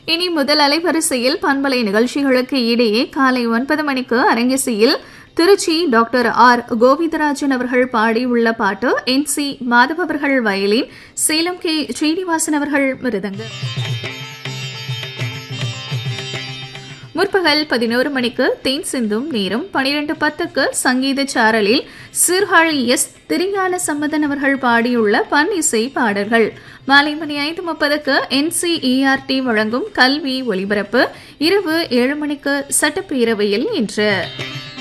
இனி முதல் அலைவரிசையில் பண்பலை நிகழ்ச்சிகளுக்கு இடையே காலை ஒன்பது மணிக்கு அரங்கேசியில் திருச்சி டாக்டர் ஆர் கோவிந்தராஜன் அவர்கள் பாடியுள்ள பாட்டு என் சி மாதவ் அவர்கள் வயலின் சேலம் கே ஸ்ரீனிவாசன் அவர்கள் மிருதங்க முற்பகல் பதினோரு மணிக்கு தேன் சிந்தும் நேரம் பனிரெண்டு பத்துக்கு சங்கீத சாரலில் சீர்காழி எஸ் திருஞான சம்பந்தன் அவர்கள் பாடியுள்ள பன் இசை பாடல்கள் மாலை மணி ஐந்து முப்பதுக்கு என்சிஇஆர்டி வழங்கும் கல்வி ஒலிபரப்பு இரவு ஏழு மணிக்கு சட்டப்பேரவையில் இன்று